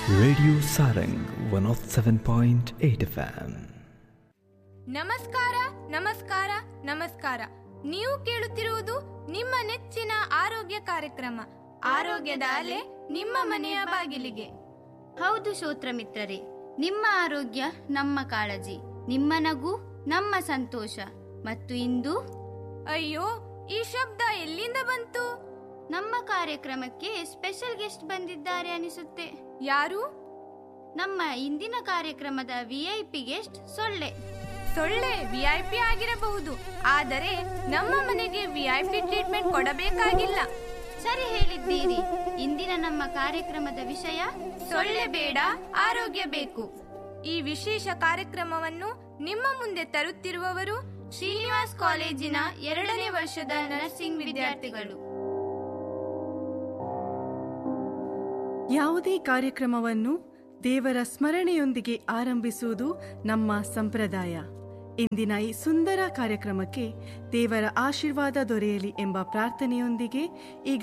Radio Sarang 107.8 FM. ನಮಸ್ಕಾರ ನಮಸ್ಕಾರ ನಮಸ್ಕಾರ ನೀವು ಕೇಳುತ್ತಿರುವುದು ನಿಮ್ಮ ನೆಚ್ಚಿನ ಆರೋಗ್ಯ ಕಾರ್ಯಕ್ರಮ ಆರೋಗ್ಯದ ಅಲೆ ನಿಮ್ಮ ಮನೆಯ ಬಾಗಿಲಿಗೆ ಹೌದು ಶ್ರೋತ್ರ ಮಿತ್ರರೇ ನಿಮ್ಮ ಆರೋಗ್ಯ ನಮ್ಮ ಕಾಳಜಿ ನಿಮ್ಮ ನಗು ನಮ್ಮ ಸಂತೋಷ ಮತ್ತು ಇಂದು ಅಯ್ಯೋ ಈ ಶಬ್ದ ಎಲ್ಲಿಂದ ಬಂತು ನಮ್ಮ ಕಾರ್ಯಕ್ರಮಕ್ಕೆ ಸ್ಪೆಷಲ್ ಗೆಸ್ಟ್ ಬಂದಿದ್ದಾರೆ ಅನಿಸುತ್ತೆ ಯಾರು ನಮ್ಮ ಇಂದಿನ ಕಾರ್ಯಕ್ರಮದ ವಿಐಪಿ ಗೆಸ್ಟ್ ಸೊಳ್ಳೆ ಸೊಳ್ಳೆ ವಿಐಪಿ ಆಗಿರಬಹುದು ಆದರೆ ನಮ್ಮ ಮನೆಗೆ ವಿಐಪಿ ಟ್ರೀಟ್ಮೆಂಟ್ ಕೊಡಬೇಕಾಗಿಲ್ಲ ಸರಿ ಹೇಳಿದ್ದೀರಿ ಇಂದಿನ ನಮ್ಮ ಕಾರ್ಯಕ್ರಮದ ವಿಷಯ ಸೊಳ್ಳೆ ಬೇಡ ಆರೋಗ್ಯ ಬೇಕು ಈ ವಿಶೇಷ ಕಾರ್ಯಕ್ರಮವನ್ನು ನಿಮ್ಮ ಮುಂದೆ ತರುತ್ತಿರುವವರು ಶ್ರೀನಿವಾಸ್ ಕಾಲೇಜಿನ ಎರಡನೇ ವರ್ಷದ ನರ್ಸಿಂಗ್ ವಿದ್ಯಾರ್ಥಿಗಳು ಯಾವುದೇ ಕಾರ್ಯಕ್ರಮವನ್ನು ದೇವರ ಸ್ಮರಣೆಯೊಂದಿಗೆ ಆರಂಭಿಸುವುದು ನಮ್ಮ ಸಂಪ್ರದಾಯ ಇಂದಿನ ಈ ಸುಂದರ ಕಾರ್ಯಕ್ರಮಕ್ಕೆ ದೇವರ ಆಶೀರ್ವಾದ ದೊರೆಯಲಿ ಎಂಬ ಪ್ರಾರ್ಥನೆಯೊಂದಿಗೆ ಈಗ